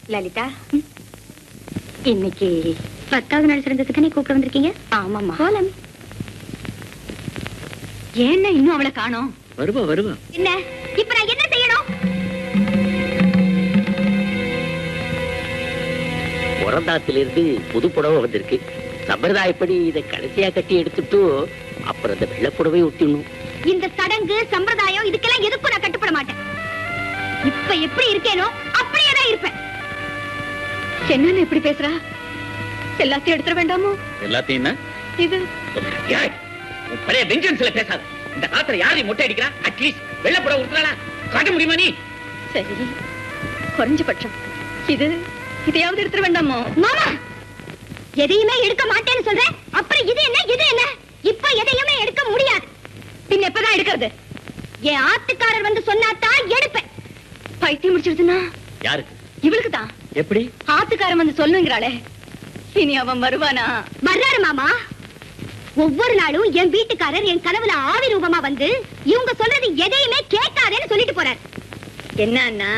லலிதா இன்னைக்கு பத்தாவது நாள் சிறந்ததுக்கு நீ கூப்பிட வந்திருக்கீங்க ஆமாம்மா போலாம் ஏன்னா இன்னும் அவளை காணோம் வருவா வருவா என்ன இப்ப நான் என்ன செய்யணும் புறந்தாத்திலிருந்து புது புடவை வந்திருக்கு சம்பிரதாயப்படி இதை கடைசியா கட்டி எடுத்துட்டு அப்புறம் அந்த வெள்ளை புடவை ஒட்டிடணும் இந்த சடங்கு சம்பிரதாயம் இதுக்கெல்லாம் எதுக்கும் நான் கட்டுப்பட மாட்டேன் இப்ப எப்படி இருக்கேனோ அப்படியே தான் இருப்பேன் என்னன்னு இப்படி பேசுறா எல்லாத்தையும் எடுத்துட வேண்டாமோ எல்லாத்தையும் என்ன? இது ஏய், உன் பழைய வெஞ்சன்ஸ்ல பேசாத இந்த காலத்துல யாரையும் மொட்டை அடிக்கிறா அட்லீஸ்ட் வெள்ளப்புற உறுத்துறாளா காட்ட முடியுமா நீ சரி குறைஞ்சபட்சம் இது இதையாவது எடுத்துட வேண்டாமோ மாமா எதையுமே எடுக்க மாட்டேன்னு சொல்றேன் அப்புறம் இது என்ன இது என்ன இப்ப எதையுமே எடுக்க முடியாது பின் எப்பதான் எடுக்கிறது என் ஆத்துக்காரர் வந்து சொன்னாதான் எடுப்பேன் பைத்தியம் முடிச்சிருதுன்னா யாருக்கு இவளுக்கு தான் எப்படி ஆத்துக்காரன் வந்து சொல்லுங்கிறாளே இனி அவன் வருவானா வர்றாரு மாமா ஒவ்வொரு நாளும் என் வீட்டுக்காரர் என் கனவுல ஆவி ரூபமா வந்து இவங்க சொல்றது எதையுமே கேட்காதேன்னு சொல்லிட்டு போறாரு என்னன்னா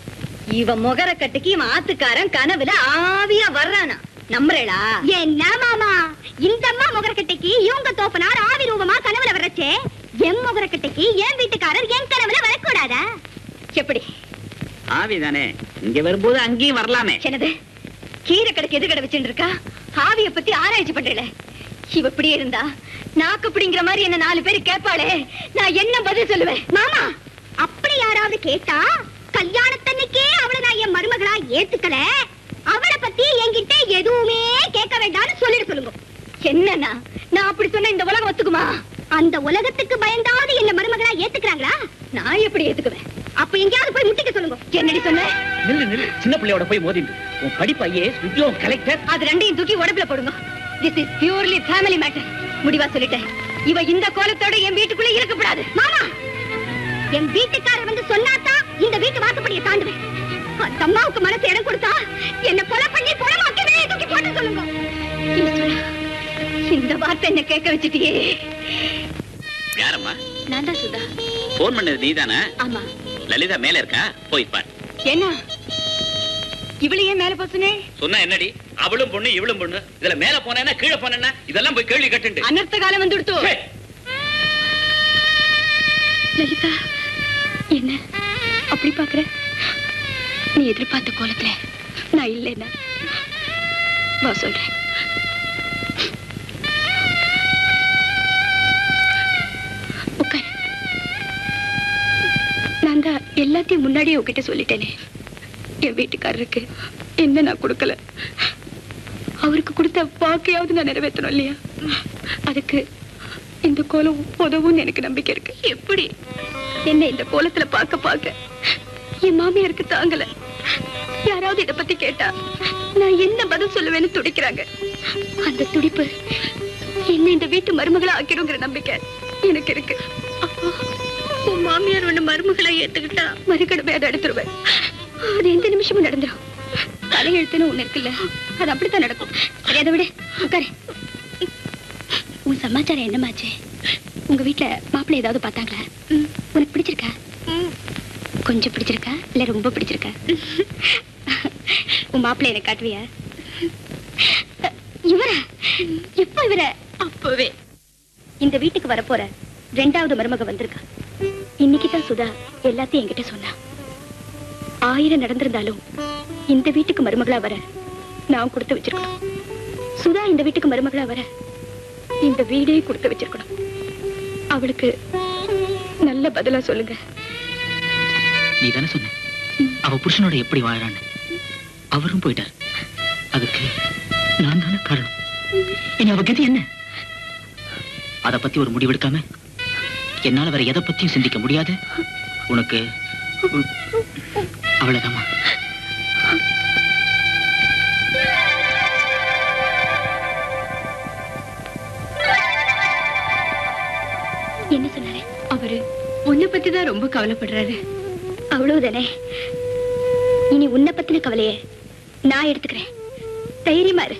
இவ முகர கட்டுக்கு இவன் ஆத்துக்காரன் கனவுல ஆவியா வர்றானா நம்புறேளா என்ன மாமா இந்த அம்மா முகரக்கட்டைக்கு இவங்க தோப்பனார் ஆவி ரூபமா கனவுல வர்றச்சே என் முகரக்கட்டைக்கு என் வீட்டுக்காரர் என் கனவுல வரக்கூடாதா எப்படி ஆவிதானே இங்க வரும்போது அங்கேயும் வரலாமே என்னது கீரை கடைக்கு எது கடை வச்சுட்டு இருக்கா ஆவிய பத்தி ஆராய்ச்சி பண்றேல இவ இப்படியே இருந்தா நாக்கு பிடிங்கிற மாதிரி என்ன நாலு பேர் கேட்பாளே நான் என்ன பதில் சொல்லுவேன் மாமா அப்படி யாராவது கேட்டா கல்யாணத்தன்னைக்கே அவளை நான் என் மருமகளா ஏத்துக்கல அவளை பத்தி என்கிட்ட எதுவுமே கேட்க வேண்டாம்னு சொல்லிட்டு சொல்லுங்க என்னன்னா நான் அப்படி சொன்ன இந்த உலகம் ஒத்துக்குமா அந்த உலகத்துக்கு பயந்தாவது என்ன மருமகளா ஏத்துக்கிறாங்களா நான் எப்படி ஏத்துக்குவேன் அப்ப எங்கேயாவது போய் முட்டிக்க சொல்லுங்க என்னடி சொன்ன நில்லு நில்லு சின்ன பிள்ளையோட போய் மோதிண்டு உன் படிப்பு ஐஏஎஸ் உத்தியோகம் கலெக்டர் அது ரெண்டையும் தூக்கி உடம்புல போடுங்க this is purely family matter முடிவா சொல்லிட்டேன் இவ இந்த கோலத்தோட என் வீட்டுக்குள்ள இருக்கப்படாது மாமா என் வீட்டுக்காரர் வந்து சொன்னாதான் இந்த வீட்டு வாசப்படியை தாண்டுவேன் அந்த அம்மாவுக்கு மனசு இடம் கொடுத்தா என்ன கொலை பண்ணி குணமாக்கவே தூக்கி போட்டு சொல்லுங்க ஈஸ்வரா, இந்த வார்த்தை என்ன கேட்க வச்சுட்டியே யாரம்மா நான் தான் சுதா போன் பண்ணது நீதானே ஆமா லலிதா மேல இருக்கா போய் பாரு என்ன இவளையே மேல போசுனே சொன்னா என்னடி அவளும் பொண்ணு இவளும் பொண்ணு இதுல மேல போனேன்னா கீழே போனேன்னா இதெல்லாம் போய் கேள்வி கட்டுண்டு அனர்த்த காலம் வந்து கொடுத்தோம் ஹே, லலிதா என்ன அப்படி பாக்குற நீ எதிர்பார்த்த கோலத்துல நான் இல்லைன்னா வா சொல்றேன் உட்காரு நான் தான் எல்லாத்தையும் முன்னாடியே உங்ககிட்ட சொல்லிட்டேனே என் வீட்டுக்காரருக்கு என்ன நான் கொடுக்கல அவருக்கு கொடுத்த வாக்கையாவது நான் நிறைவேற்றணும் இல்லையா அதுக்கு இந்த கோலம் உதவும் எனக்கு நம்பிக்கை இருக்கு எப்படி என்ன இந்த கோலத்துல பார்க்க பார்க்க என் மாமியாருக்கு தாங்கல யாராவது இத பத்தி கேட்டா நான் என்ன பதில் சொல்லுவேன்னு துடிக்கிறாங்க அந்த துடிப்பு என்ன இந்த வீட்டு மருமகளா ஆக்கிடுங்கிற நம்பிக்கை எனக்கு இருக்கு அப்போ உன் மாமியார் ஒண்ணு மருமகளா ஏத்துக்கிட்டா மறுக்கடமை அதை எடுத்துருவேன் அது எந்த நிமிஷமும் நடந்துரும் தலையெழுத்துன்னு ஒண்ணு இருக்குல்ல அது அப்படித்தான் நடக்கும் சரி அதை விட உட்காரு உன் சமாச்சாரம் என்னமாச்சு உங்க வீட்ல மாப்பிள்ளை ஏதாவது பார்த்தாங்களா உனக்கு பிடிச்சிருக்கா கொஞ்சம் பிடிச்சிருக்கா இல்ல ரொம்ப பிடிச்சிருக்கா உன் மாப்பிள்ளை எனக்கு காட்டுவியா இவரா எப்ப இவர அப்பவே இந்த வீட்டுக்கு வரப்போற ரெண்டாவது மருமக வந்திருக்கா இன்னைக்கு தான் சுதா எல்லாத்தையும் என்கிட்ட சொன்னா ஆயிரம் நடந்திருந்தாலும் இந்த வீட்டுக்கு மருமகளா வர நான் கொடுத்து வச்சிருக்கணும் சுதா இந்த வீட்டுக்கு மருமகளா வர இந்த வீடே கொடுத்து வச்சிருக்கணும் அவளுக்கு நல்ல பதிலா சொல்லுங்க நீ தானே சொன்ன அவ புருஷனோட எப்படி வாழறான்னு அவரும் போயிட்டார் அதுக்கு நான் தானே காரணம் இனி அவ கதி என்ன அத பத்தி ஒரு முடிவெடுக்காம என்னால வேற எதை பத்தியும் சிந்திக்க முடியாது உனக்கு உ- அவ்வளவுதாம்மா என்ன சொன்னாரு அவரு உன்னை பத்தி தான் ரொம்ப கவலைப்படுறாரு அவ்வளவுதானே இனி உன்னை பத்தின கவலைய நான் எடுத்துக்கிறேன் தைரியமா இரு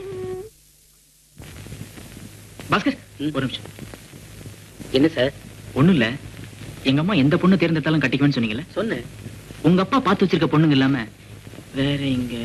பாஸ்கர் ஒரு நிமிஷம் என்ன சார் ஒண்ணும் இல்ல எங்க அம்மா எந்த பொண்ணு தேர்ந்தெடுத்தாலும் கட்டிக்குவேன்னு சொன்னீங்கல்ல சொன்னேன் உங்க அப்பா பார்த்து வச்சிருக்க பொண்ணுங்க இல்லாம வேற இங்க